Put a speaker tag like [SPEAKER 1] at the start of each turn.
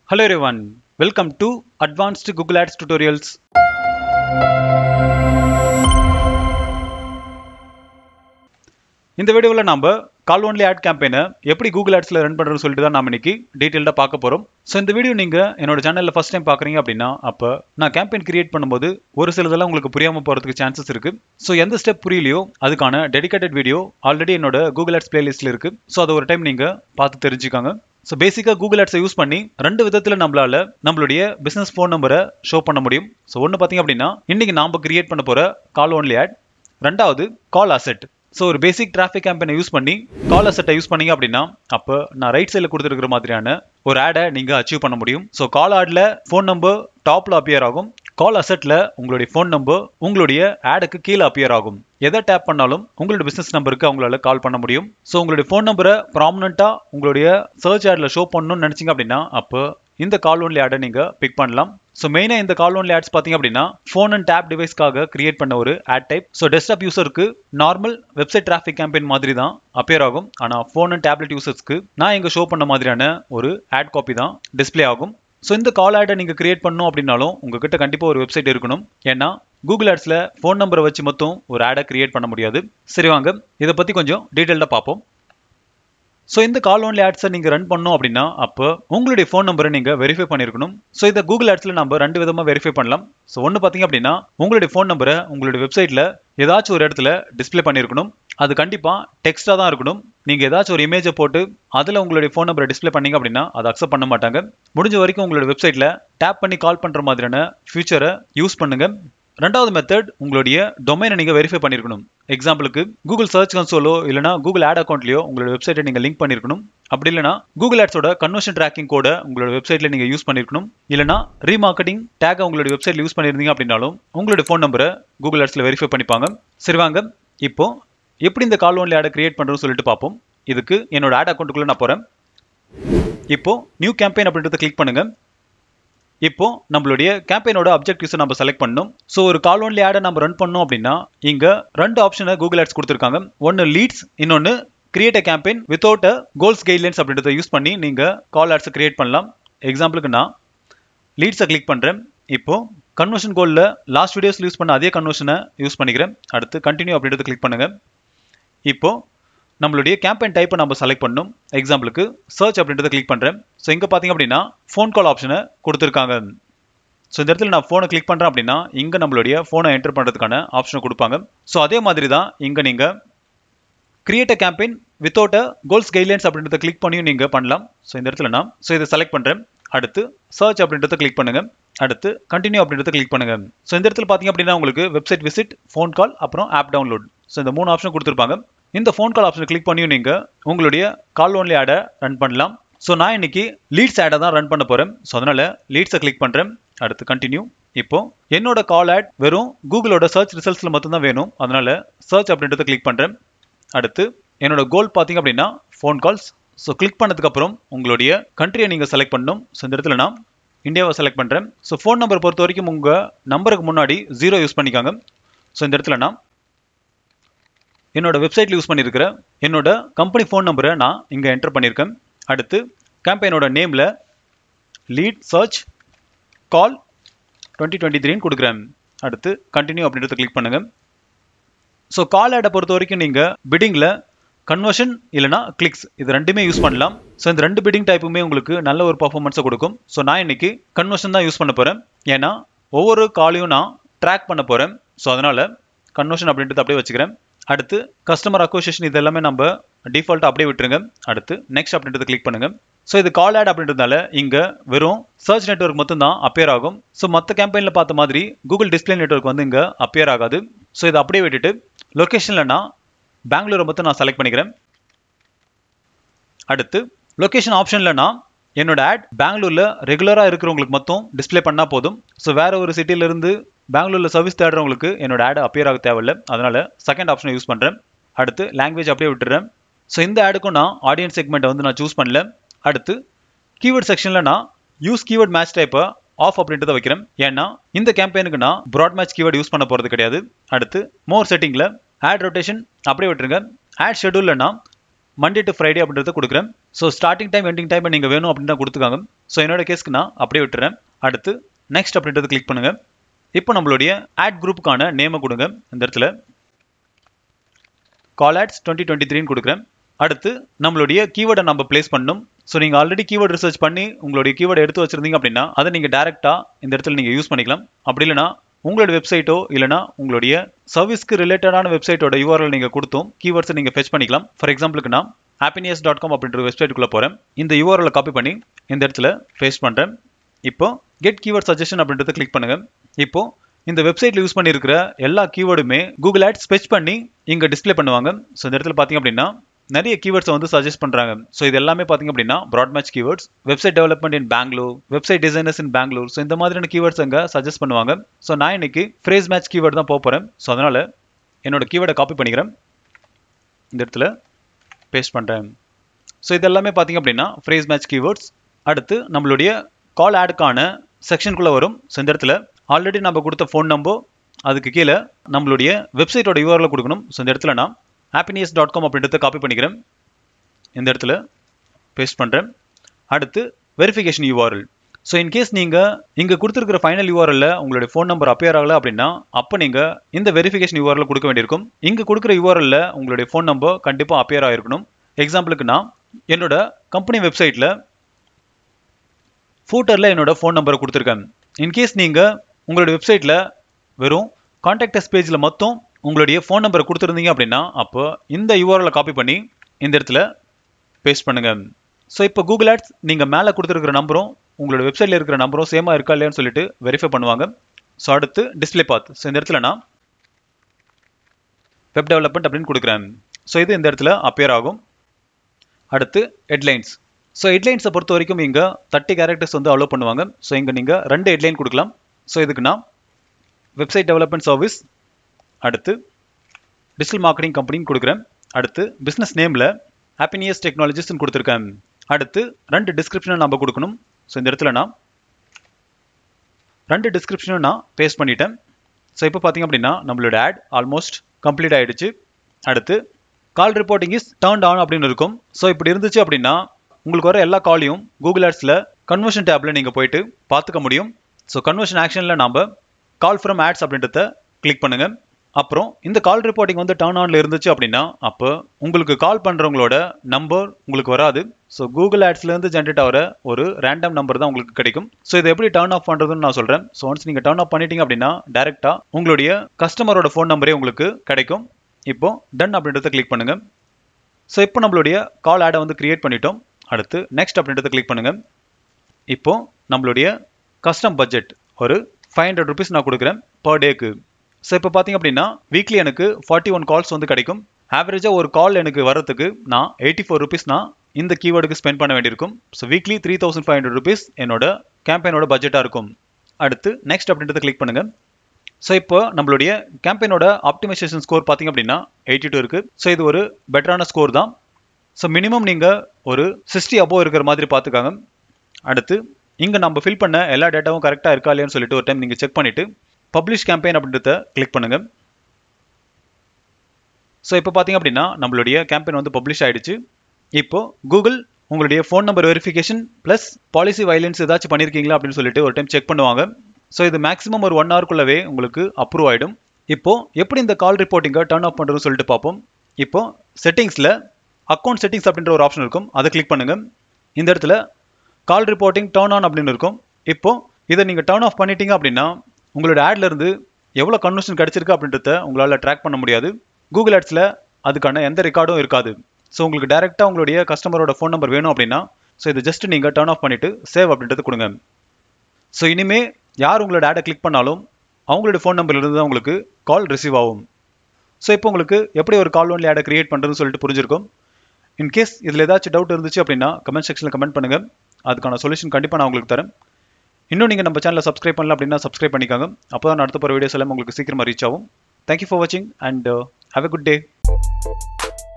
[SPEAKER 1] Hello everyone, welcome to Advanced Google Ads Tutorials. இந்த வீடியோவில் நம்ம கால் ஒன்லி ஆட் கேம்பெயினை எப்படி கூகுள் ஆட்ஸில் ரன் பண்ணுறதுன்னு சொல்லிட்டு தான் நம்ம இன்னைக்கு டீட்டெயில்டாக பார்க்க போகிறோம் ஸோ இந்த வீடியோ நீங்கள் என்னோட சேனலில் ஃபஸ்ட் டைம் பார்க்குறீங்க அப்படின்னா அப்போ நான் கேம்பெயின் கிரியேட் பண்ணும்போது ஒரு சிலதெல்லாம் உங்களுக்கு புரியாமல் போகிறதுக்கு சான்சஸ் இருக்குது ஸோ எந்த ஸ்டெப் புரியலையோ அதுக்கான டெடிகேட்டட் வீடியோ ஆல்ரெடி என்னோட கூகுள் ஆட்ஸ் பிளேலிஸ்ட்டில் இருக்குது ஸோ அதை ஒரு டைம் நீங்கள் பார்த்து தெரிஞ்சுக்காங்க ஸோ பேசிக்காக கூகுள் ஆட்ஸை யூஸ் பண்ணி ரெண்டு விதத்தில் நம்மளால நம்மளுடைய பிஸ்னஸ் ஃபோன் நம்பரை ஷோ பண்ண முடியும் ஸோ ஒன்று பார்த்தீங்க அப்படின்னா இன்னைக்கு நாம் கிரியேட் பண்ண போகிற கால் ஒன்லி ஆட் ரெண்டாவது கால் அசெட் ஸோ ஒரு பேசிக் டிராஃபிக் கேம்பெயினை யூஸ் பண்ணி கால் அசெட்டை யூஸ் பண்ணீங்க அப்படின்னா அப்போ நான் ரைட் சைடில் கொடுத்துருக்கிற மாதிரியான ஒரு ஆடை நீங்கள் அச்சீவ் பண்ண முடியும் ஸோ கால் ஆடில் ஃபோன் நம்பர் டாப்பில் அப்பியர் ஆகும் கால் அசெட்டில் உங்களுடைய ஃபோன் நம்பர் உங்களுடைய ஆடுக்கு கீழே அப்பியர் ஆகும் எதை டேப் பண்ணாலும் உங்களோட பிசினஸ் நம்பருக்கு அவங்களால கால் பண்ண முடியும் ஸோ உங்களுடைய ஃபோன் நம்பரை ப்ராமினெண்ட்டாக உங்களுடைய சர்ச் ஆடில் ஷோ பண்ணணும்னு நினச்சிங்க அப்படின்னா அப்போ இந்த கால் ஒன்லி ஆடை நீங்கள் பிக் பண்ணலாம் ஸோ மெயினாக இந்த கால் ஒன்லி ஆட்ஸ் பார்த்தீங்க அப்படின்னா ஃபோன் அண்ட் டேப் டிவைஸ்க்காக கிரியேட் பண்ண ஒரு ஆட் டைப் ஸோ டெஸ்க்டாப் யூசருக்கு நார்மல் வெப்சைட் டிராஃபிக் கேம்பெயின் மாதிரி தான் அப்பியர் ஆகும் ஆனால் ஃபோன் அண்ட் டேப்லெட் யூசர்ஸ்க்கு நான் இங்கே ஷோ பண்ண மாதிரியான ஒரு ஆட் காப்பி தான் டிஸ்ப்ளே ஆகும் ஸோ இந்த கால் ஆடை நீங்கள் கிரியேட் பண்ணணும் அப்படின்னாலும் உங்ககிட்ட கண்டிப்பாக ஒரு வெப்சைட் இருக்கணும் ஏன்னா கூகுள் ஆட்ஸில் ஃபோன் நம்பரை வச்சு மட்டும் ஒரு ஆடை கிரியேட் பண்ண முடியாது சரி வாங்க இதை பற்றி கொஞ்சம் டீட்டெயில்டாக பார்ப்போம் ஸோ இந்த கால் ஒன்லி ஆட்ஸை நீங்கள் ரன் பண்ணோம் அப்படின்னா அப்போ உங்களுடைய ஃபோன் நம்பரை நீங்கள் வெரிஃபை பண்ணியிருக்கணும் ஸோ இதை கூகுள் ஆட்ஸில் நம்ம ரெண்டு விதமாக வெரிஃபை பண்ணலாம் ஸோ ஒன்று பார்த்தீங்க அப்படின்னா உங்களுடைய ஃபோன் நம்பரை உங்களுடைய வெப்சைட்டில் ஏதாச்சும் ஒரு இடத்துல டிஸ்ப்ளே பண்ணியிருக்கணும் அது கண்டிப்பாக டெக்ஸ்ட்டாக தான் இருக்கணும் நீங்கள் ஏதாச்சும் ஒரு இமேஜை போட்டு அதில் உங்களுடைய ஃபோன் நம்பரை டிஸ்ப்ளே பண்ணீங்க அப்படின்னா அதை அக்செப்ட் பண்ண மாட்டாங்க முடிஞ்ச வரைக்கும் உங்களோட வெப்சைட்டில் டேப் பண்ணி கால் பண்ணுற மாதிரியான ஃபியூச்சரை யூஸ் பண்ணுங்க ரெண்டாவது மெத்தட் உங்களுடைய டொமைனை நீங்கள் வெரிஃபை பண்ணியிருக்கணும் எக்ஸாம்பிளுக்கு கூகுள் சர்ச் கன்சோலோ இல்லைனா கூகுள் ஆட் அக்கௌண்ட்லையோ உங்களோட வெப்சைட்டை நீங்கள் லிங்க் பண்ணியிருக்கணும் அப்படி இல்லைனா கூகுள் ஆட்ஸோட கன்வர்ஷன் ட்ராக்கிங் கோட உங்களோட வெப்சைட்டில் நீங்கள் யூஸ் பண்ணியிருக்கணும் இல்லைனா ரீமார்க்கெட்டிங் டேக் உங்களோட வெப்சைட்டில் யூஸ் பண்ணியிருந்தீங்க அப்படின்னாலும் உங்களோட ஃபோன் நம்பரை கூகுள் ஆட்ஸில் வெரிஃபை பண்ணிப்பாங்க சரி வாங்க இப்போ எப்படி இந்த கால் ஒன்லி ஆடை கிரியேட் பண்ணுறோம்னு சொல்லிட்டு பார்ப்போம் இதுக்கு என்னோட ஆட் அக்கௌண்ட்டுக்குள்ளே நான் போகிறேன் இப்போ நியூ கேம்பெயின் அப்படின்றத கிளிக் பண்ணுங்க இப்போ நம்மளுடைய கேம்பெயினோட அப்ஜெக்டிவ்ஸை நம்ம செலக்ட் பண்ணணும் ஸோ ஒரு கால் ஒன்லி ஆடை நம்ம ரன் பண்ணோம் அப்படின்னா இங்கே ரெண்டு ஆப்ஷனை கூகுள் ஆட்ஸ் கொடுத்துருக்காங்க ஒன்று லீட்ஸ் இன்னொன்று create a campaign without a goals guidelines அப்படின்றத யூஸ் பண்ணி நீங்கள் கால் ஆட்ஸை கிரியேட் பண்ணலாம் எக்ஸாம்பிளுக்கு நான் லீட்ஸை கிளிக் பண்ணுறேன் இப்போ கன்வர்ஷன் கோலில் லாஸ்ட் வீடியோஸில் யூஸ் பண்ண அதே கன்வர்ஷனை யூஸ் பண்ணிக்கிறேன் அடுத்து கண்டினியூ அப்படின்றத கிளிக் பண்ணுங்கள் இப்போ நம்மளுடைய கேம்பெயின் டைப்பை நம்ம செலக்ட் பண்ணணும் எக்ஸாம்பிளுக்கு சர்ச் அப்படின்றத கிளிக் பண்ணுறேன் ஸோ இங்கே பார்த்தீங்க அப்படின்னா ஃபோன் கால் ஆப்ஷனை கொடுத்துருக்காங்க ஸோ இந்த இடத்துல நான் ஃபோனை கிளிக் பண்ணுறேன் அப்படின்னா இங்கே நம்மளுடைய ஃபோனை என்டர் பண்ணுறதுக்கான ஆப்ஷனை கொடுப்பாங்க ஸோ அதே மாதிரி தான் இங்கே நீங்கள் create a campaign without a goals guidelines அப்படின்றத கிளிக் பண்ணியும் நீங்கள் பண்ணலாம் ஸோ இந்த இடத்துல நான் ஸோ இதை செலக்ட் பண்ணுறேன் அடுத்து சர்ச் அப்படின்றத கிளிக் பண்ணுங்க அடுத்து கண்டினியூ அப்படின்றத கிளிக் பண்ணுங்க ஸோ இந்த இடத்துல பார்த்தீங்க அப்படின்னா உங்களுக்கு வெப்சைட் விசிட் ஃபோன் கால் அப்புறம் ஆப் டவுன்லோட் ஸோ இந்த மூணு ஆப்ஷன் கொடுத்துருப்பாங்க இந்த ஃபோன் கால் ஆப்ஷன் கிளிக் பண்ணியும் நீங்கள் உங்களுடைய கால் ஒன்லி ஆடை ரன் பண்ணலாம் ஸோ நான் இன்னைக்கு லீட்ஸ் ஆடை தான் ரன் பண்ண போகிறேன் ஸோ அதனால் லீட்ஸை கிளிக் பண்ணுறேன் அடுத்து கண்டினியூ இப்போ என்னோட கால் ஆட் வெறும் கூகுளோட சர்ச் ரிசல்ட்ஸில் மட்டும்தான் வேணும் அதனால் சர்ச் அப்படின்றத கிளிக் பண்ணுறேன் அடுத்து என்னோட கோல் பார்த்தீங்க அப்படின்னா ஃபோன் கால்ஸ் ஸோ கிளிக் பண்ணதுக்கப்புறம் உங்களுடைய கண்ட்ரியை நீங்கள் செலக்ட் பண்ணணும் ஸோ இந்த இடத்துல நான் இந்தியாவை செலக்ட் பண்ணுறேன் ஸோ ஃபோன் நம்பர் பொறுத்த வரைக்கும் உங்கள் நம்பருக்கு முன்னாடி ஜீரோ யூஸ் பண்ணிக்காங்க ஸோ இந்த இடத்துல நான் என்னோட வெப்சைட்டில் யூஸ் பண்ணியிருக்கிற என்னோட கம்பெனி ஃபோன் நம்பரை நான் இங்கே என்டர் பண்ணியிருக்கேன் அடுத்து கேம்பெயினோட நேமில் lead search call twenty twenty த்ரீன்னு கொடுக்குறேன் அடுத்து கண்டினியூ அப்படின்றத கிளிக் பண்ணுங்கள் ஸோ கால் ஆடை பொறுத்த வரைக்கும் நீங்கள் பிடிங்கில் கன்வர்ஷன் இல்லைனா கிளிக்ஸ் இது ரெண்டுமே யூஸ் பண்ணலாம் ஸோ இந்த ரெண்டு பிடிங் டைப்புமே உங்களுக்கு நல்ல ஒரு பர்ஃபார்மன்ஸை கொடுக்கும் ஸோ நான் இன்னைக்கு கன்வர்ஷன் தான் யூஸ் பண்ண போகிறேன் ஏன்னா ஒவ்வொரு காலையும் நான் ட்ராக் பண்ண போகிறேன் ஸோ அதனால் கன்வர்ஷன் அப்படின்றது அப்படியே வச்சுக்கிறேன் அடுத்து கஸ்டமர் அக்வசிஷன் இது எல்லாமே நம்ம டிஃபால்ட்டாக அப்படியே விட்டுருங்க அடுத்து நெக்ஸ்ட் அப்படின்றத கிளிக் பண்ணுங்க ஸோ இது கால் ஆட் அப்படின்றதால இங்கே வெறும் சர்ச் நெட்ஒர்க் மட்டும் தான் அப்பியர் ஆகும் ஸோ மற்ற கேம்பெயினில் பார்த்த மாதிரி கூகுள் டிஸ்பிளே நெட்ஒர்க் வந்து இங்கே அப்பியர் ஆகாது ஸோ இதை அப்படியே விட்டுட்டு லொக்கேஷனில் நான் பெங்களூரை மட்டும் நான் செலக்ட் பண்ணிக்கிறேன் அடுத்து லொக்கேஷன் ஆப்ஷனில் நான் என்னோட ஆட் பெங்களூரில் ரெகுலராக இருக்கிறவங்களுக்கு மட்டும் டிஸ்பிளே பண்ணால் போதும் ஸோ வேற ஒரு சிட்டியிலேருந்து பெங்களூரில் சர்வீஸ் தேடுறவங்களுக்கு என்னோட ஆட் அப்பியர் ஆக தேவையில்லை அதனால் செகண்ட் ஆப்ஷனை யூஸ் பண்ணுறேன் அடுத்து லாங்குவேஜ் அப்படியே விட்டுறேன் ஸோ இந்த ஆடுக்கும் நான் ஆடியன்ஸ் செக்மெண்ட்டை வந்து நான் சூஸ் பண்ணல அடுத்து கீவேர்ட் செக்ஷனில் நான் யூஸ் கீவேர்ட் மேட்ச் டைப்பை ஆஃப் அப்படின்றத வைக்கிறேன் ஏன்னா இந்த கேம்பெயினுக்கு நான் ப்ராட் மேட்ச் கீவேர்ட் யூஸ் பண்ண போகிறது கிடையாது அடுத்து மோர் செட்டிங்கில் ஆட் ரொட்டேஷன் அப்படியே விட்டுருங்க ஆட் ஷெடியூலில் நான் மண்டே டு ஃப்ரைடே அப்படின்றத கொடுக்குறேன் so starting time ending time நீங்கள் வேணும் அப்படின்னு தான் கொடுத்துக்காங்க ஸோ என்னோட கேஸ்க்கு நான் அப்படியே விட்டுறேன் அடுத்து நெக்ஸ்ட் அப்படின்றத கிளிக் பண்ணுங்க இப்போ நம்மளுடைய ஆட் குரூப்புக்கான நேமை கொடுங்க இந்த இடத்துல கால் ஆட்ஸ் டுவெண்ட்டி டுவெண்ட்டி த்ரீன்னு கொடுக்குறேன் அடுத்து நம்மளுடைய கீவேர்டை நம்ம பிளேஸ் பண்ணணும் ஸோ நீங்கள் ஆல்ரெடி கீவேர்ட் ரிசர்ச் பண்ணி உங்களுடைய கீவேர்டை எடுத்து வச்சிருந்தீங்க அப்படின்னா அதை நீங்கள் டேரெக்டாக இந்த இடத்துல நீங்கள் யூஸ் பண்ணிக்கலாம் அப்படி இல்லைனா உங்களோட வெப்சைட்டோ இல்லைனா உங்களுடைய சர்வீஸ்க்கு ரிலேட்டடான வெப்சைட்டோட யூஆர்எல் நீங்கள் கொடுத்தும் கீவேர்ட்ஸை நீங்கள் ஃபெச் பண்ணிக்கலாம் ஃபார் எக்ஸாம்பிளுக்கு நான் ஹாப்பினியஸ் டாட் காம் அப்படின்ற வெப்சைட்டுக்குள்ளே போகிறேன் இந்த யூஆர்எல் காப்பி பண்ணி இந்த இடத்துல பேஸ்ட் பண்ணுறேன் இப்போ கெட் கீவேர்ட் சஜஷன் அப்படின்றத கிளிக் பண்ணுங்க இப்போ இந்த வெப்சைட்ல யூஸ் பண்ணியிருக்கிற எல்லா கீவேர்டுமே கூகுள் ஆட் ஸ்பெச் பண்ணி இங்க டிஸ்ப்ளே பண்ணுவாங்க ஸோ இந்த இடத்துல பார்த்தீங்க அப்படின்னா நிறைய கீவேர்ட்ஸ் வந்து சஜஸ்ட் பண்றாங்க ஸோ இது எல்லாமே பார்த்தீங்க அப்படின்னா broad match keywords website development in Bangalore website designers in Bangalore so இந்த மாதிரியான கீவேர்ட்ஸ் அங்கே சஜஸ்ட் பண்ணுவாங்க ஸோ நான் இன்னைக்கு ஃப்ரேஸ் மேட்ச் கீவேர்டு தான் போக போகிறேன் ஸோ அதனால என்னோட கீவேர்டை காப்பி பண்ணிக்கிறேன் இந்த இடத்துல பேஸ்ட் பண்ணுறேன் ஸோ இது எல்லாமே பார்த்தீங்க அப்படின்னா ஃப்ரேஸ் மேட்ச் கீவேர்ட்ஸ் அடுத்து நம்மளுடைய கால் ஆடுக்கான செக்ஷனுக்குள்ளே வரும் ஸோ இந்த இடத்துல ஆல்ரெடி நம்ம கொடுத்த ஃபோன் நம்பர் அதுக்கு கீழே நம்மளுடைய வெப்சைட்டோட யூஆரில் கொடுக்கணும் ஸோ இந்த இடத்துல நான் ஹாப்பினியஸ் டாட் காம் அப்படின்றத காப்பி பண்ணிக்கிறேன் இந்த இடத்துல பேஸ்ட் பண்ணுறேன் அடுத்து வெரிஃபிகேஷன் யூஆர்எல் ஸோ இன்கேஸ் நீங்கள் இங்கே கொடுத்துருக்கிற ஃபைனல் யூஆர்எல்ல உங்களுடைய ஃபோன் நம்பர் அப்பியர் ஆகலை அப்படின்னா அப்போ நீங்கள் இந்த வெரிஃபிகேஷன் யூஆர்எல் கொடுக்க வேண்டியிருக்கும் இங்கே கொடுக்குற யூஆர்எல்ல உங்களுடைய ஃபோன் நம்பர் கண்டிப்பாக அப்பியர் ஆகிருக்கணும் எக்ஸாம்பிளுக்கு நான் என்னோட கம்பெனி வெப்சைட்டில் ஃபூட்டரில் என்னோட ஃபோன் நம்பரை கொடுத்துருக்கேன் இன்கேஸ் நீங்கள் உங்களோட வெப்சைட்டில் வெறும் கான்டாக்டஸ் பேஜில் மொத்தம் உங்களுடைய ஃபோன் நம்பரை கொடுத்துருந்தீங்க அப்படின்னா அப்போ இந்த யூஆர்எல் காப்பி பண்ணி இந்த இடத்துல பேஸ்ட் பண்ணுங்க ஸோ இப்போ கூகுள் ஆட்ஸ் நீங்கள் மேலே கொடுத்துருக்கிற நம்பரும் உங்களோட வெப்சைட்டில் இருக்கிற நம்பரும் சேமாக இருக்கா இல்லையான்னு சொல்லிட்டு வெரிஃபை பண்ணுவாங்க ஸோ அடுத்து டிஸ்பிளே பாத் ஸோ இந்த இடத்துல நான் வெப் டெவலப்மெண்ட் அப்படின்னு கொடுக்குறேன் ஸோ இது இந்த இடத்துல அப்பியர் ஆகும் அடுத்து ஹெட்லைன்ஸ் ஸோ ஹெட்லைன்ஸை பொறுத்த வரைக்கும் இங்கே தேர்ட்டி கேரக்டர்ஸ் வந்து அலோவ் பண்ணுவாங்க ஸோ இங்கே நீங்கள் ரெண்டு ஹெட்லைன் கொடுக்கலாம் ஸோ இதுக்கு நான் வெப்சைட் டெவலப்மெண்ட் சர்வீஸ் அடுத்து டிஜிட்டல் மார்க்கெட்டிங் கம்பெனின்னு கொடுக்குறேன் அடுத்து பிஸ்னஸ் நேமில் ஹாப்பினியஸ் டெக்னாலஜிஸ்ன்னு கொடுத்துருக்கேன் அடுத்து ரெண்டு டிஸ்கிரிப்ஷனை நம்ம கொடுக்கணும் ஸோ இந்த இடத்துல நான் ரெண்டு டிஸ்கிரிப்ஷனும் நான் பேஸ்ட் பண்ணிட்டேன் ஸோ இப்போ பார்த்தீங்க அப்படின்னா நம்மளோட ஆட் ஆல்மோஸ்ட் கம்ப்ளீட் ஆகிடுச்சு அடுத்து call reporting is turned on அப்படின்னு இருக்கும் ஸோ இப்படி இருந்துச்சு அப்படின்னா உங்களுக்கு வர எல்லா காலையும் கூகுள் ஆட்ஸில் கன்வர்ஷன் டேப்பில் நீங்கள் போயிட்டு பார்த்துக்க முடியும் ஸோ கன்வர்ஷன் ஆக்ஷனில் நாம் கால் ஃப்ரம் ஆட்ஸ் அப்படின்றத கிளிக் பண்ணுங்கள் அப்புறம் இந்த கால் ரிப்போர்ட்டிங் வந்து டர்ன் ஆனில் இருந்துச்சு அப்படின்னா அப்போ உங்களுக்கு கால் பண்ணுறவங்களோட நம்பர் உங்களுக்கு வராது ஸோ கூகுள் ஆட்ஸ்லேருந்து ஜென்ரேட் ஆகிற ஒரு ரேண்டம் நம்பர் தான் உங்களுக்கு கிடைக்கும் ஸோ இதை எப்படி டர்ன் ஆஃப் பண்ணுறதுன்னு நான் சொல்கிறேன் ஸோ ஒன்ஸ் நீங்கள் டர்ன் ஆஃப் பண்ணிட்டீங்க அப்படின்னா டேரெக்டாக உங்களுடைய கஸ்டமரோட ஃபோன் நம்பரே உங்களுக்கு கிடைக்கும் இப்போ டன் அப்படின்றத கிளிக் பண்ணுங்கள் ஸோ இப்போ நம்மளுடைய கால் ஆடை வந்து கிரியேட் பண்ணிட்டோம் அடுத்து நெக்ஸ்ட் அப்படின்றத கிளிக் பண்ணுங்க இப்போ நம்மளுடைய கஸ்டம் பட்ஜெட் ஒரு ஃபைவ் ஹண்ட்ரட் ருபீஸ் நான் கொடுக்குறேன் பர் டேக்கு ஸோ இப்போ பார்த்தீங்க அப்படின்னா வீக்லி எனக்கு ஃபார்ட்டி ஒன் கால்ஸ் வந்து கிடைக்கும் ஆவரேஜாக ஒரு கால் எனக்கு வரதுக்கு நான் எயிட்டி ஃபோர் ருபீஸ் நான் இந்த கீவேர்டுக்கு ஸ்பெண்ட் பண்ண வேண்டியிருக்கும் so weekly three thousand five hundred rupees என்னோட கேம்பெயினோட பட்ஜெட்டாக இருக்கும் அடுத்து நெக்ஸ்ட் அப்படின்றத கிளிக் பண்ணுங்க ஸோ இப்போ நம்மளுடைய கேம்பெயினோட ஆப்டிமைசேஷன் ஸ்கோர் பார்த்தீங்க அப்படின்னா எயிட்டி டூ இருக்குது ஸோ இது ஒரு பெட்டரான ஸ்கோர் தான் ஸோ மினிமம் நீங்கள் ஒரு சிக்ஸ்டி அபோவ் இருக்கிற மாதிரி பார்த்துக்காங்க அடுத்து இங்கே நம்ம ஃபில் பண்ண எல்லா டேட்டாவும் கரெக்டாக இருக்கா இல்லையான்னு சொல்லிட்டு ஒரு டைம் நீங்கள் செக் பண்ணிவிட்டு பப்ளிஷ் கேம்பெயின் அப்படின்றத கிளிக் பண்ணுங்கள் ஸோ இப்போ பார்த்தீங்க அப்படின்னா நம்மளுடைய கேம்பெயின் வந்து பப்ளிஷ் ஆயிடுச்சு இப்போ கூகுள் உங்களுடைய phone number verification plus policy violence ஏதாச்சும் பண்ணியிருக்கீங்களா அப்படின்னு சொல்லிட்டு ஒரு டைம் செக் பண்ணுவாங்க ஸோ இது மேக்ஸிமம் ஒரு ஒன் ஹவருக்குள்ளவே உங்களுக்கு அப்ரூவ் ஆகிடும் இப்போ எப்படி இந்த கால் ரிப்போர்ட்டிங்கை டர்ன் ஆஃப் பண்ணுறதுன்னு சொல்லிட்டு பார்ப்போம் இப்போ செட்டிங்ஸில் அக்கௌண்ட் செட்டிங்ஸ் அப்படின்ற ஒரு ஆப்ஷன் இருக்கும் அதை கிளிக் பண்ணுங்க இந்த இடத்துல கால் ரிப்போர்ட்டிங் டர்ன் ஆன் அப்படின்னு இருக்கும் இப்போ இதை நீங்கள் டர்ன் ஆஃப் பண்ணிட்டீங்க அப்படின்னா உங்களோட ஆட்ல இருந்து எவ்வளோ கன்வர்ஷன் கிடைச்சிருக்கு அப்படின்றத உங்களால் ட்ராக் பண்ண முடியாது கூகுள் ஆட்ஸில் அதுக்கான எந்த ரெக்கார்டும் இருக்காது ஸோ உங்களுக்கு டேரெக்டாக உங்களுடைய கஸ்டமரோட ஃபோன் நம்பர் வேணும் அப்படின்னா ஸோ இது ஜஸ்ட் நீங்கள் டர்ன் ஆஃப் பண்ணிவிட்டு சேவ் அப்படின்றது கொடுங்க ஸோ இனிமே யார் உங்களோட ஆடை கிளிக் பண்ணாலும் அவங்களோட ஃபோன் நம்பர்லேருந்து தான் உங்களுக்கு கால் ரிசீவ் ஆகும் ஸோ இப்போ உங்களுக்கு எப்படி ஒரு கால் ஒன்லி ஆடை கிரியேட் பண்ணுறதுன்னு சொல்லிட்டு புரிஞ்சிருக்கும் இன்கேஸ் இதில் ஏதாச்சும் டவுட் இருந்துச்சு அப்படின்னா கமெண்ட் செக்ஷனில் கமெண்ட் பண்ணுங்கள் அதுக்கான சொல்யூஷன் கண்டிப்பாக நான் உங்களுக்கு தரேன் இன்னும் நீங்கள் நம்ம சேனலை சப்ஸ்கிரைப் பண்ணல அப்படின்னா சப்ஸ்கிரைப் பண்ணிக்காங்க அப்போ தான் அடுத்த போகிற வீடியோஸ் எல்லாம் உங்களுக்கு சீக்கிரமாக ரீச் ஆகும் தேங்க்யூ ஃபார் வாட்சிங் and have a good day